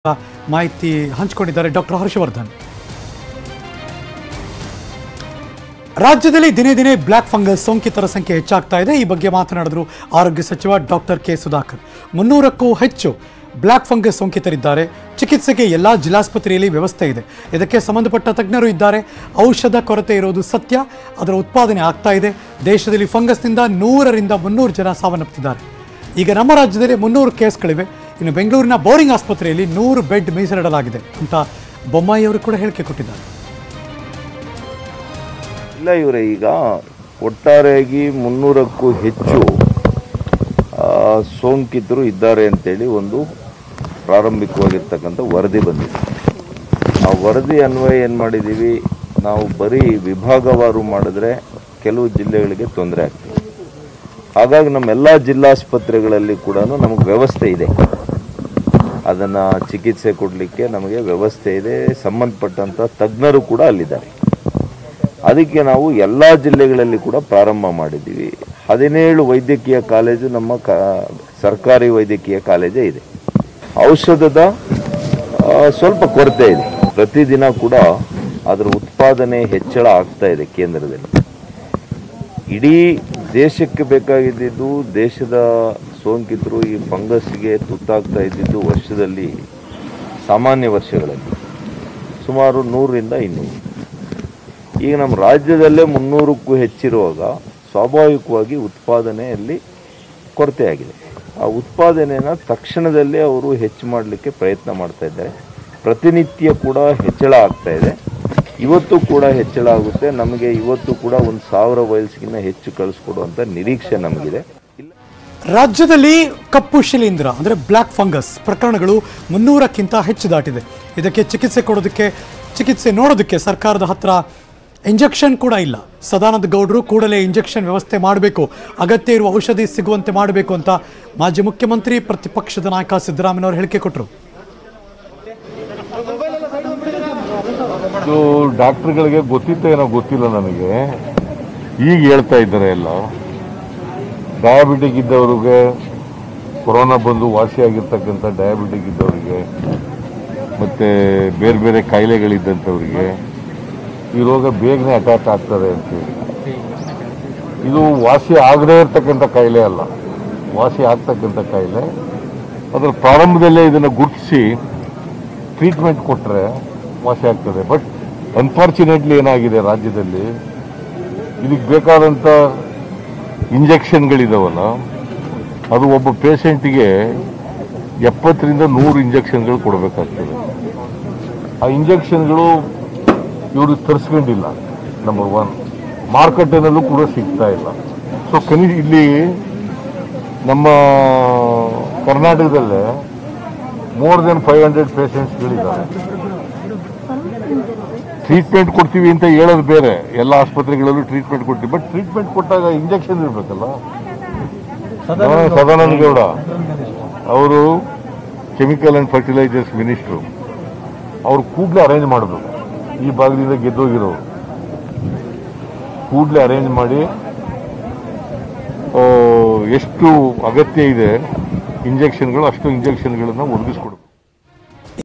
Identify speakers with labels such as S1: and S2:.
S1: ಮಾಹಿತಿ ಹಂಚಿಕೊಂಡಿದ್ದಾರೆ ಡಾಕ್ಟರ್ ಹರ್ಷವರ್ಧನ್ ರಾಜ್ಯದಲ್ಲಿ ದಿನೇ ದಿನೇ ಬ್ಲ್ಯಾಕ್ ಫಂಗಸ್ ಸೋಂಕಿತರ ಸಂಖ್ಯೆ ಹೆಚ್ಚಾಗ್ತಾ ಇದೆ ಈ ಬಗ್ಗೆ ಮಾತನಾಡಿದ್ರು ಆರೋಗ್ಯ ಸಚಿವ ಡಾಕ್ಟರ್ ಕೆ ಸುಧಾಕರ್ ಮುನ್ನೂರಕ್ಕೂ ಹೆಚ್ಚು ಬ್ಲ್ಯಾಕ್ ಫಂಗಸ್ ಸೋಂಕಿತರಿದ್ದಾರೆ ಚಿಕಿತ್ಸೆಗೆ ಎಲ್ಲ ಜಿಲ್ಲಾಸ್ಪತ್ರೆಯಲ್ಲಿ ವ್ಯವಸ್ಥೆ ಇದೆ ಇದಕ್ಕೆ ಸಂಬಂಧಪಟ್ಟ ತಜ್ಞರು ಇದ್ದಾರೆ ಔಷಧ ಕೊರತೆ ಇರೋದು ಸತ್ಯ ಅದರ ಉತ್ಪಾದನೆ ಆಗ್ತಾ ಇದೆ ದೇಶದಲ್ಲಿ ಫಂಗಸ್ನಿಂದ ನೂರರಿಂದ ಮುನ್ನೂರು ಜನ ಸಾವನ್ನಪ್ಪುತ್ತಿದ್ದಾರೆ ಈಗ ನಮ್ಮ ರಾಜ್ಯದಲ್ಲಿ ಮುನ್ನೂರು ಕೇಸ್ಗಳಿವೆ ಇನ್ನು ಬೆಂಗಳೂರಿನ ಬೋರಿಂಗ್ ಆಸ್ಪತ್ರೆಯಲ್ಲಿ ನೂರು ಬೆಡ್ ಮೀಸಲಿಡಲಾಗಿದೆ ಅಂತ ಬೊಮ್ಮಾಯಿ ಅವರು ಕೂಡ ಹೇಳಿಕೆ ಕೊಟ್ಟಿದ್ದಾರೆ
S2: ಇಲ್ಲ ಇವರೇ ಈಗ ಒಟ್ಟಾರೆಯಾಗಿ ಮುನ್ನೂರಕ್ಕೂ ಹೆಚ್ಚು ಆ, ಸೋಂಕಿತರು ಇದ್ದಾರೆ ಅಂತೇಳಿ ಒಂದು ಪ್ರಾರಂಭಿಕವಾಗಿರ್ತಕ್ಕಂಥ ವರದಿ ಬಂದಿದೆ ಆ ವರದಿ ಅನ್ವಯ ಏನು ಮಾಡಿದ್ದೀವಿ ನಾವು ಬರೀ ವಿಭಾಗವಾರು ಮಾಡಿದ್ರೆ ಕೆಲವು ಜಿಲ್ಲೆಗಳಿಗೆ ತೊಂದರೆ ಆಗ್ತದೆ ಹಾಗಾಗಿ ನಮ್ಮೆಲ್ಲ ಜಿಲ್ಲಾಸ್ಪತ್ರೆಗಳಲ್ಲಿ ಕೂಡ ನಮಗೆ ವ್ಯವಸ್ಥೆ ಇದೆ ಅದನ್ನು ಚಿಕಿತ್ಸೆ ಕೊಡಲಿಕ್ಕೆ ನಮಗೆ ವ್ಯವಸ್ಥೆ ಇದೆ ಸಂಬಂಧಪಟ್ಟಂಥ ತಜ್ಞರು ಕೂಡ ಅಲ್ಲಿದ್ದಾರೆ ಅದಕ್ಕೆ ನಾವು ಎಲ್ಲ ಜಿಲ್ಲೆಗಳಲ್ಲಿ ಕೂಡ ಪ್ರಾರಂಭ ಮಾಡಿದ್ದೀವಿ ಹದಿನೇಳು ವೈದ್ಯಕೀಯ ಕಾಲೇಜು ನಮ್ಮ ಕ ಸರ್ಕಾರಿ ವೈದ್ಯಕೀಯ ಕಾಲೇಜೇ ಇದೆ ಔಷಧದ ಆ, ಸ್ವಲ್ಪ ಕೊರತೆ ಇದೆ ಪ್ರತಿದಿನ ಕೂಡ ಅದರ ಉತ್ಪಾದನೆ ಹೆಚ್ಚಳ ಆಗ್ತಾ ಇದೆ ಕೇಂದ್ರದಲ್ಲಿ ಇಡೀ ದೇಶಕ್ಕೆ ಬೇಕಾಗಿದ್ದು ದೇಶದ ಸೋಂಕಿತರು ಈ ಫಂಗಸ್ಗೆ ತುತ್ತಾಗ್ತಾ ಇದ್ದಿದ್ದು ವರ್ಷದಲ್ಲಿ ಸಾಮಾನ್ಯ ವರ್ಷಗಳಲ್ಲಿ ಸುಮಾರು ನೂರರಿಂದ ಇನ್ನೂರು ಈಗ ನಮ್ಮ ರಾಜ್ಯದಲ್ಲೇ ಮುನ್ನೂರಕ್ಕೂ ಹೆಚ್ಚಿರುವಾಗ ಸ್ವಾಭಾವಿಕವಾಗಿ ಉತ್ಪಾದನೆಯಲ್ಲಿ ಕೊರತೆಯಾಗಿದೆ ಆ ಉತ್ಪಾದನೆಯನ್ನು ತಕ್ಷಣದಲ್ಲೇ ಅವರು ಹೆಚ್ಚು ಮಾಡಲಿಕ್ಕೆ ಪ್ರಯತ್ನ ಮಾಡ್ತಾ ಇದ್ದಾರೆ ಪ್ರತಿನಿತ್ಯ ಕೂಡ ಹೆಚ್ಚಳ ಆಗ್ತಾ ಇದೆ ಇವತ್ತು ಕೂಡ ಹೆಚ್ಚಳ ಆಗುತ್ತೆ ನಮಗೆ ಇವತ್ತು ಕೂಡ ಒಂದು ಸಾವಿರ ವಯಸ್ಸಿಗಿಂತ ಹೆಚ್ಚು ಕಳಿಸ್ಕೊಡುವಂಥ ನಿರೀಕ್ಷೆ ನಮಗಿದೆ ಇಲ್ಲ
S1: ರಾಜ್ಯದಲ್ಲಿ ಕಪ್ಪು ಶಿಲೀಂಧ್ರ ಅಂದರೆ ಬ್ಲ್ಯಾಕ್ ಫಂಗಸ್ ಪ್ರಕರಣಗಳು ಮುನ್ನೂರಕ್ಕಿಂತ ಹೆಚ್ಚು ದಾಟಿದೆ ಇದಕ್ಕೆ ಚಿಕಿತ್ಸೆ ಕೊಡೋದಕ್ಕೆ ಚಿಕಿತ್ಸೆ ನೋಡೋದಕ್ಕೆ ಸರ್ಕಾರದ ಹತ್ರ ಇಂಜೆಕ್ಷನ್ ಕೂಡ ಇಲ್ಲ ಸದಾನಂದ ಗೌಡರು ಕೂಡಲೇ ಇಂಜೆಕ್ಷನ್ ವ್ಯವಸ್ಥೆ ಮಾಡಬೇಕು ಅಗತ್ಯ ಇರುವ ಔಷಧಿ ಸಿಗುವಂತೆ ಮಾಡಬೇಕು ಅಂತ ಮಾಜಿ ಮುಖ್ಯಮಂತ್ರಿ ಪ್ರತಿಪಕ್ಷದ ನಾಯಕ ಸಿದ್ದರಾಮಯ್ಯನವರು ಹೇಳಿಕೆ ಕೊಟ್ಟರು
S3: ಇದು ಡಾಕ್ಟ್ರುಗಳಿಗೆ ಗೊತ್ತಿತ್ತ ಏನೋ ಗೊತ್ತಿಲ್ಲ ನನಗೆ ಈಗ ಹೇಳ್ತಾ ಇದ್ದಾರೆ ಎಲ್ಲ ಡಯಾಬಿಟಿಕ್ ಇದ್ದವ್ರಿಗೆ ಕೊರೋನಾ ಬಂದು ವಾಸಿಯಾಗಿರ್ತಕ್ಕಂಥ ಡಯಾಬಿಟಿಕ್ ಇದ್ದವರಿಗೆ ಮತ್ತು ಬೇರೆ ಬೇರೆ ಕಾಯಿಲೆಗಳಿದ್ದಂಥವ್ರಿಗೆ ಈ ರೋಗ ಬೇಗನೆ ಅಟ್ಯಾಕ್ ಆಗ್ತದೆ ಅಂತೇಳಿ ಇದು ವಾಸಿ ಆಗದೇ ಇರ್ತಕ್ಕಂಥ ಕಾಯಿಲೆ ಅಲ್ಲ ವಾಸಿ ಆಗ್ತಕ್ಕಂಥ ಕಾಯಿಲೆ ಅದರ ಪ್ರಾರಂಭದಲ್ಲೇ ಇದನ್ನು ಗುರುತಿಸಿ ಟ್ರೀಟ್ಮೆಂಟ್ ಕೊಟ್ಟರೆ ವಾಸಿ ಆಗ್ತದೆ ಬಟ್ ಅನ್ಫಾರ್ಚುನೇಟ್ಲಿ ಏನಾಗಿದೆ ರಾಜ್ಯದಲ್ಲಿ ಇದಕ್ಕೆ ಬೇಕಾದಂಥ ಇಂಜೆಕ್ಷನ್ಗಳಿದಾವಲ್ಲ ಅದು ಒಬ್ಬ ಪೇಷಂಟಿಗೆ ಎಪ್ಪತ್ತರಿಂದ ನೂರು ಇಂಜೆಕ್ಷನ್ಗಳು ಕೊಡಬೇಕಾಗ್ತದೆ ಆ ಇಂಜೆಕ್ಷನ್ಗಳು ಇವರು ತರಿಸ್ಕೊಂಡಿಲ್ಲ ನಂಬರ್ ಒನ್ ಮಾರುಕಟ್ಟೆನಲ್ಲೂ ಕೂಡ ಸಿಗ್ತಾ ಇಲ್ಲ ಸೊ ಕನಿ ಇಲ್ಲಿ ನಮ್ಮ ಕರ್ನಾಟಕದಲ್ಲೇ ಮೋರ್ ದೆನ್ ಫೈವ್ ಹಂಡ್ರೆಡ್ ಪೇಷಂಟ್ಸ್ಗಳಿದ್ದಾರೆ ಟ್ರೀಟ್ಮೆಂಟ್ ಕೊಡ್ತೀವಿ ಅಂತ ಹೇಳೋದು ಬೇರೆ ಎಲ್ಲ ಆಸ್ಪತ್ರೆಗಳಲ್ಲೂ ಟ್ರೀಟ್ಮೆಂಟ್ ಕೊಡ್ತೀವಿ ಬಟ್ ಟ್ರೀಟ್ಮೆಂಟ್ ಕೊಟ್ಟಾಗ ಇಂಜೆಕ್ಷನ್ ಇರಬೇಕಲ್ಲ ಸದಾನಂದ ಗೌಡ ಅವರು ಕೆಮಿಕಲ್ ಅಂಡ್ ಫರ್ಟಿಲೈಸರ್ಸ್ ಮಿನಿಸ್ಟ್ರು ಅವ್ರು ಕೂಡಲೇ ಅರೇಂಜ್ ಮಾಡಬೇಕು ಈ ಭಾಗದಿಂದ ಗೆದ್ದೋಗಿರೋರು ಕೂಡಲೇ ಅರೇಂಜ್ ಮಾಡಿ ಆ, ಎಷ್ಟು ಅಗತ್ಯ ಇದೆ ಇಂಜೆಕ್ಷನ್ಗಳು ಅಷ್ಟು ಇಂಜೆಕ್ಷನ್ಗಳನ್ನು ಒದಗಿಸ್ಕೊಡ್ಬೇಕು